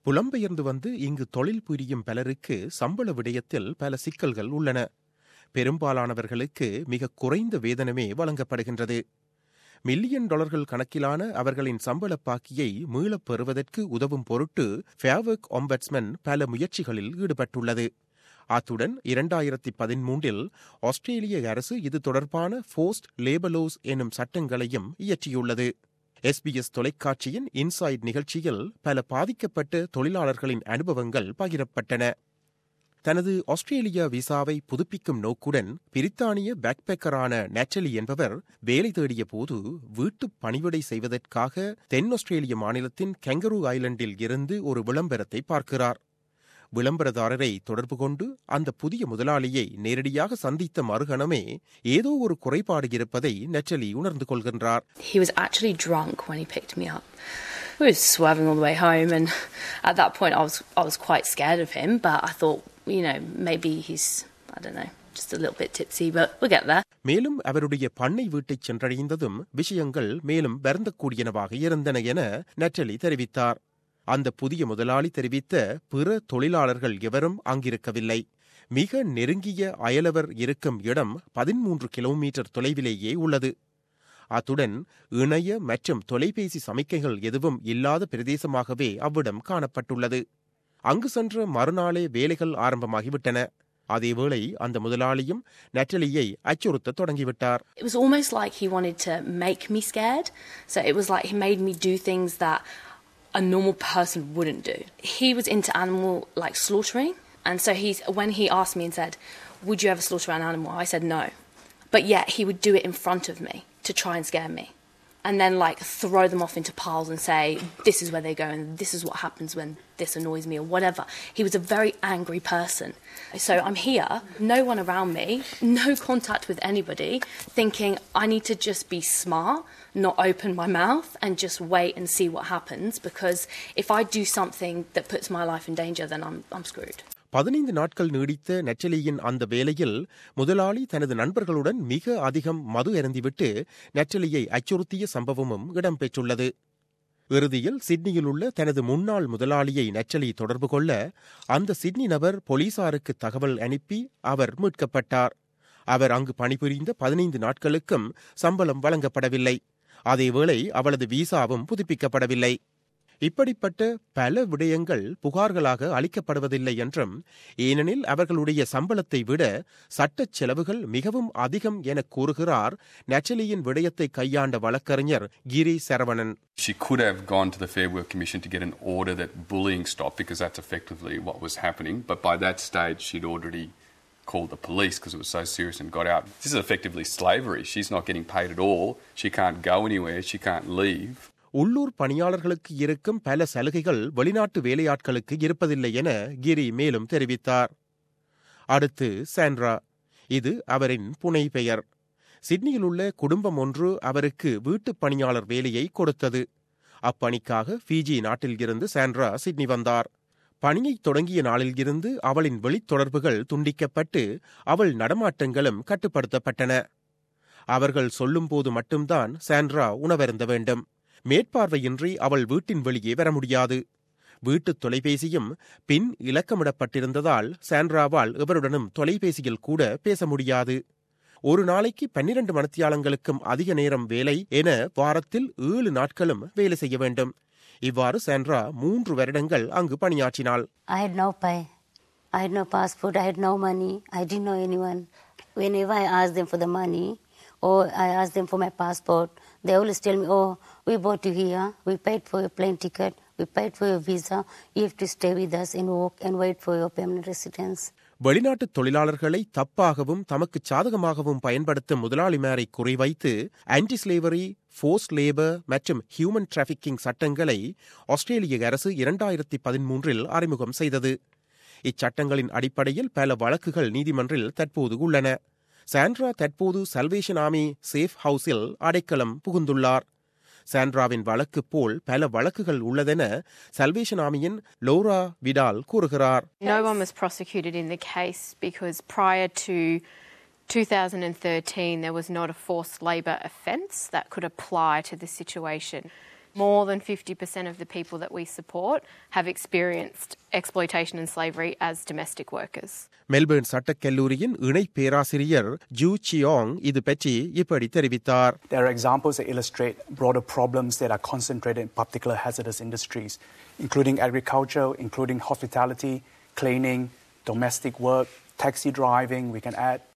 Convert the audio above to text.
புலம்பெயர்ந்து வந்து இங்கு தொழில் புரியும் பலருக்கு சம்பள விடயத்தில் பல சிக்கல்கள் உள்ளன பெரும்பாலானவர்களுக்கு மிக குறைந்த வேதனமே வழங்கப்படுகின்றது மில்லியன் டாலர்கள் கணக்கிலான அவர்களின் சம்பள பாக்கியை மீளப் பெறுவதற்கு உதவும் பொருட்டு ஃபேவர்க் ஒம்பட்ஸ்மன் பல முயற்சிகளில் ஈடுபட்டுள்ளது அத்துடன் இரண்டாயிரத்தி பதிமூன்றில் ஆஸ்திரேலிய அரசு இது தொடர்பான ஃபோஸ்ட் லேபலோஸ் எனும் சட்டங்களையும் இயற்றியுள்ளது எஸ்பிஎஸ் தொலைக்காட்சியின் இன்சைட் நிகழ்ச்சியில் பல பாதிக்கப்பட்ட தொழிலாளர்களின் அனுபவங்கள் பகிரப்பட்டன தனது ஆஸ்திரேலியா விசாவை புதுப்பிக்கும் நோக்குடன் பிரித்தானிய பேக்பேக்கரான நேட்டலி என்பவர் வேலை தேடிய போது வீட்டு பணிவிடை செய்வதற்காக தென் ஆஸ்திரேலிய மாநிலத்தின் கெங்கரு ஐலண்டில் இருந்து ஒரு விளம்பரத்தை பார்க்கிறார் விளம்பரதாரரை தொடர்பு கொண்டு அந்த புதிய முதலாளியை நேரடியாக சந்தித்த மறுகணமே ஏதோ ஒரு குறைபாடு இருப்பதை நெட்டலி உணர்ந்து கொள்கின்றார் He was actually drunk when he picked me up. We were swerving all the way home, and at that point, I was I was quite scared of him. But I thought, you know, maybe he's I don't know, just a little bit tipsy, but we'll get there. மேலும் அவருடைய பண்ணை வீட்டைச் சென்றடைந்ததும் விஷயங்கள் மேலும் வருந்தக்கூடியனவாக இருந்தன என நெட்டலி தெரிவித்தார் அந்த புதிய முதலாளி தெரிவித்த பிற தொழிலாளர்கள் எவரும் அங்கிருக்கவில்லை மிக நெருங்கிய அயலவர் இருக்கும் இடம் பதிமூன்று கிலோமீட்டர் தொலைவிலேயே உள்ளது அத்துடன் இணைய மற்றும் தொலைபேசி சமிக்கைகள் எதுவும் இல்லாத பிரதேசமாகவே அவ்விடம் காணப்பட்டுள்ளது அங்கு சென்ற மறுநாளே வேலைகள் ஆரம்பமாகிவிட்டன அதேவேளை அந்த முதலாளியும் நெட்டலியை அச்சுறுத்த தொடங்கிவிட்டார் It was almost like he wanted to make me scared. So it was like he made me do things that a normal person wouldn't do. He was into animal like slaughtering, and so he's when he asked me and said, "Would you ever slaughter an animal?" I said no, but yet he would do it in front of me to try and scare me. And then, like, throw them off into piles and say, This is where they go, and this is what happens when this annoys me, or whatever. He was a very angry person. So I'm here, no one around me, no contact with anybody, thinking I need to just be smart, not open my mouth, and just wait and see what happens. Because if I do something that puts my life in danger, then I'm, I'm screwed. பதினைந்து நாட்கள் நீடித்த நெட்டலியின் அந்த வேலையில் முதலாளி தனது நண்பர்களுடன் மிக அதிகம் மது அருந்திவிட்டு நெட்டலியை அச்சுறுத்திய சம்பவமும் இடம்பெற்றுள்ளது இறுதியில் சிட்னியில் உள்ள தனது முன்னாள் முதலாளியை நெச்சலி தொடர்பு கொள்ள அந்த சிட்னி நபர் போலீசாருக்கு தகவல் அனுப்பி அவர் மீட்கப்பட்டார் அவர் அங்கு பணிபுரிந்த பதினைந்து நாட்களுக்கும் சம்பளம் வழங்கப்படவில்லை அதேவேளை அவளது விசாவும் புதுப்பிக்கப்படவில்லை இப்படிப்பட்ட பல விடயங்கள் புகார்களாக அளிக்கப்படுவதில்லை என்றும் ஏனெனில் அவர்களுடைய சம்பளத்தை விட சட்டச் செலவுகள் மிகவும் அதிகம் என கூறுகிறார் நெச்சலியின் விடயத்தை கையாண்ட வழக்கறிஞர் கிரி Saravanan She could have gone to the Fair Work Commission to get an order that bullying stopped because that's effectively what was happening. But by that stage, she'd already called the police because it was so serious and got out. This is effectively slavery. She's not getting paid at all. She can't go anywhere. She can't leave. உள்ளூர் பணியாளர்களுக்கு இருக்கும் பல சலுகைகள் வெளிநாட்டு வேலையாட்களுக்கு இருப்பதில்லை என கிரி மேலும் தெரிவித்தார் அடுத்து சாண்ட்ரா இது அவரின் புனை பெயர் சிட்னியில் உள்ள குடும்பம் ஒன்று அவருக்கு வீட்டுப் பணியாளர் வேலையை கொடுத்தது அப்பணிக்காக ஃபிஜி நாட்டில் இருந்து சாண்ட்ரா சிட்னி வந்தார் பணியை தொடங்கிய நாளில் இருந்து அவளின் வெளித்தொடர்புகள் துண்டிக்கப்பட்டு அவள் நடமாட்டங்களும் கட்டுப்படுத்தப்பட்டன அவர்கள் சொல்லும்போது மட்டும்தான் சாண்ட்ரா உணவருந்த வேண்டும் மேற்பார்வையின்றி அவள் வீட்டின் வெளியே வர முடியாது வீட்டுத் தொலைபேசியும் பின் இலக்கமிடப்பட்டிருந்ததால் சாண்ட்ராவால் எவருடனும் தொலைபேசியில் கூட பேச முடியாது ஒரு நாளைக்கு பன்னிரண்டு மணித்தியாலங்களுக்கும் அதிக நேரம் வேலை என வாரத்தில் ஏழு நாட்களும் வேலை செய்ய வேண்டும் இவ்வாறு சாண்ட்ரா மூன்று வருடங்கள் அங்கு பணியாற்றினாள் I had no pay. I had no passport. I had no money. I didn't know anyone. Whenever I asked them for the money or I asked them for my passport, they always tell me, oh, we brought you here. We paid for your plane ticket. We paid for your visa. You have to stay with us and work and wait for your permanent residence. வெளிநாட்டு தொழிலாளர்களை தப்பாகவும் தமக்கு சாதகமாகவும் பயன்படுத்தும் முதலாளிமாரை குறிவைத்து anti slavery force labour மற்றும் human trafficking சட்டங்களை ஆஸ்திரேலிய அரசு இரண்டாயிரத்தி பதிமூன்றில் அறிமுகம் செய்தது இச்சட்டங்களின் அடிப்படையில் பல வழக்குகள் நீதிமன்றில் தற்போது உள்ளன சாண்ட்ரா தற்போது சல்வேஷன் ஆர்மி சேஃப் ஹவுஸில் அடைக்கலம் புகுந்துள்ளார் சாண்ட்ராவின் வழக்கு போல் பல வழக்குகள் உள்ளதென சல்வேஷன் ஆர்மியின் லோரா விடால் கூறுகிறார் No one was prosecuted in the case because prior to 2013 there was not a forced labour offence that could apply to the situation. More than 50% of the people that we support have experienced exploitation and slavery as domestic workers. Melbourne சட்டக் கல்லூரியின் இணை பேராசிரியர் zoo Cheung இது பற்றி இப்படி தெரிவித்தார் There are examples that illustrate broader problems that are concentrated in particular hazardous industries, including agriculture, including hospitality, cleaning, domestic work, taxi driving, we can add.